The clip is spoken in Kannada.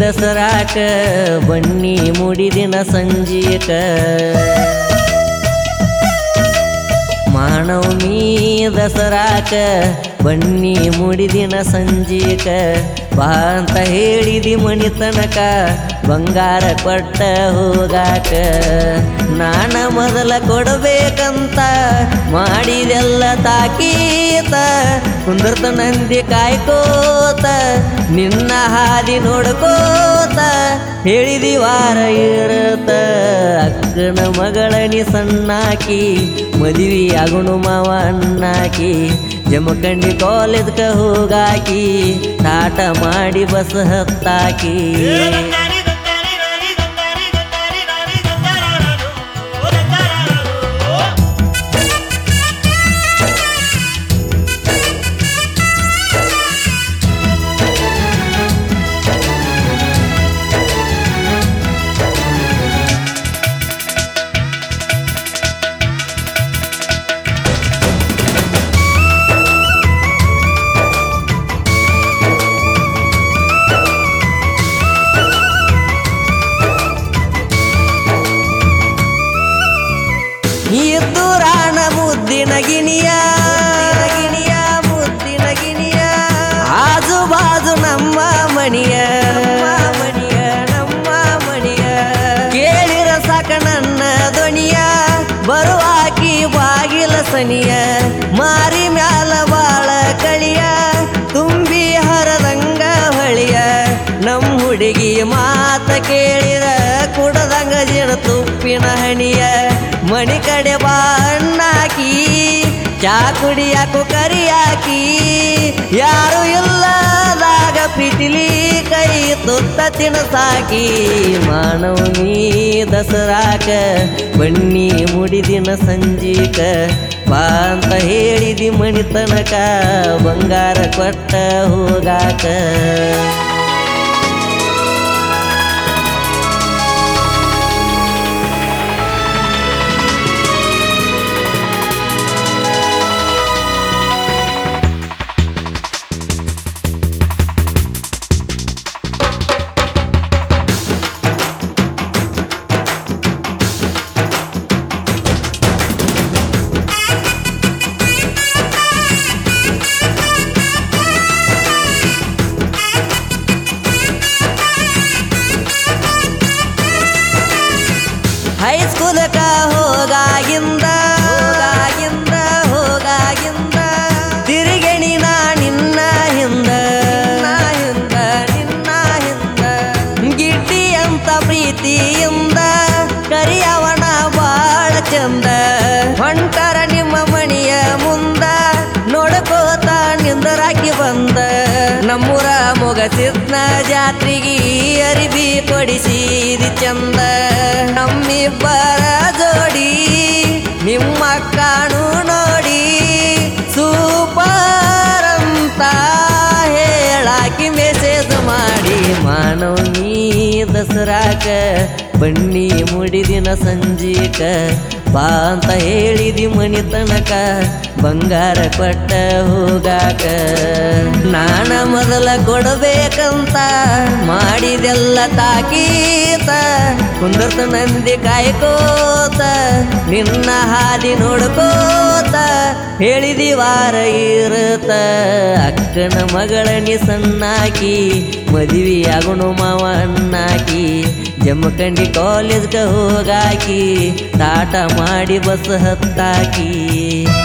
ದಸರಾಕ ಬನ್ನಿ ಮುಡಿದಿನ ಸಂಜೀಕ ಮಾನವಮಿ ದಸರಾಕ ಬನ್ನಿ ಮುಡಿದಿನ ಸಂಜೀಕ ಬಾ ಅಂತ ಹೇಳಿದಿ ಮಣಿ ತನಕ ಬಂಗಾರ ಕೊಟ್ಟ ಹೋಗಾಕ ನಾನ ಮೊದಲ ಕೊಡಬೇಕಂತ ಮಾಡಿದೆಲ್ಲ ತಾಕೀತ ಕುಂದರ್ತ ನಂದಿ ಕಾಯ್ಕೋತ ನಿನ್ನ ಹಾದಿ ನೋಡ್ಕೋತ ಹೇಳಿದಿ ವಾರ ಇರತ ಅಕ್ಕನ ಮಗಳನಿ ಸಣ್ಣಾಕಿ ಮದುವೆ ಆಗುಣು ಮಾವ ಅಣ್ಣಾಕಿ ಜಮಖಂಡಿ ಕಾಲೇಜ್ಕ ಹೋಗಾಕಿ ಟಾಟ ಮಾಡಿ ಬಸ್ ಹತ್ತಾಕಿ ಇದ್ದು ರಾಣ ಮುದ್ದಿನ ಗಿನಿಯ ಗಿನಿಯ ಮುದ್ದಿನ ಗಿನಿಯ ಆಜು ಬಾಜು ನಮ್ಮ ಮಣಿಯ ನಮ್ಮ ಮಣಿಯ ನಮ್ಮ ಮಣಿಯ ಕೇಳಿರ ಸಾಕ ನನ್ನ ಧ್ವನಿಯ ಬರುವಾಕಿ ಬಾಗಿಲ ಸನಿಯ ಮಾರಿ ಮ್ಯಾಲ ಬಾಳ ಕಳಿಯ ತುಂಬಿ ಹರದಂಗ ಹೊಳಿಯ ನಮ್ಮ ಹುಡುಗಿ ಮಾತ ಕೇಳಿರ ಕುಡದಂಗ ಜಿಣ ತುಪ್ಪಿನ ಹಣಿಯ ಮಣಿ ಕಡೆ ಬಾ ಅಣ್ಣಾಕಿ ಚಾ ಕುಡಿಯಾಕು ಕರಿಯಾಕಿ ಯಾರು ಇಲ್ಲದಾಗ ಪ್ರೀತಿಲಿ ಕೈ ತುತ್ತ ತಿನಸಾಕಿ ಮಾನವನಿ ದಸರಾಕ ಬನ್ನಿ ಮುಡಿದಿನ ಸಂಜೀಕ ಬಾ ಅಂತ ಹೇಳಿದಿ ಮಣಿ ತನಕ ಬಂಗಾರ ಕೊಟ್ಟ ಹೋಗಾಕ ಹೈಸ್ಕೂಲಕ ಹೋಗಾಗಿಂದ ಹೋಗಾಗಿಂದ ಹೋಗಾಗಿಂದ ತಿರುಗಣಿ ನಾ ನಿನ್ನ ಹಿಂದ ನಿನ್ನ ಹಿಂದ ನಿನ್ನ ಹಿಂದ ಗಿಡ್ಡಿ ಅಂತ ಪ್ರೀತಿಯಿಂದ ಕರಿಯವನ ಬಾಳ ಚಂದ ಹೊಂಟರ ನಿಮ್ಮ ಮಣಿಯ ಮುಂದ ನೋಡ್ಕೋತ ನಿಂದರಾಕಿ ಬಂದ ನಮ್ಮೂರ ಮೊಗಸಿದ್ನ ಜಾತ್ರೆಗೆ ಅರಿಬಿ ಕೊಡಿಸಿದಿ ಚಂದ ನಮ್ಮಿಬ್ಬರ ಜೋಡಿ ನಿಮ್ಮ ಕಾಣು ನೋಡಿ ಸೂಪರ್ ಅಂತ ಹೇಳಾಕಿ ಮೆಸೇಜ್ ಮಾಡಿ ಮಾನವನಿ ದಸರಾಕ ಬನ್ನಿ ಮುಡಿದಿನ ಸಂಜೀಕ ಬಾ ಅಂತ ಹೇಳಿದಿ ಮಣಿ ತನಕ ಬಂಗಾರ ಕೊಟ್ಟ ಹೋಗಾಕ ನಾನ ಮೊದಲ ಕೊಡಬೇಕಂತ ಮಾಡಿದೆಲ್ಲ ತಾಕೀತ ಕುಂದರ್ತ ನಂದಿ ಕಾಯ್ಕೋತ ನಿನ್ನ ಹಾದಿ ನೋಡ್ಕೋತ ಹೇಳಿದಿ ವಾರ ಇರತ ಅಕ್ಕನ ಮಗಳನಿ ಸಣ್ಣಾಕಿ ಮದುವೆ ಆಗುಣು ಮಾವ ಅಣ್ಣಾಕಿ ಜಮಖಂಡಿ ಕಾಲೇಜ್ಗೆ ಹೋಗಾಕಿ ಟಾಟ ಮಾಡಿ ಬಸ್ ಹತ್ತಾಕಿ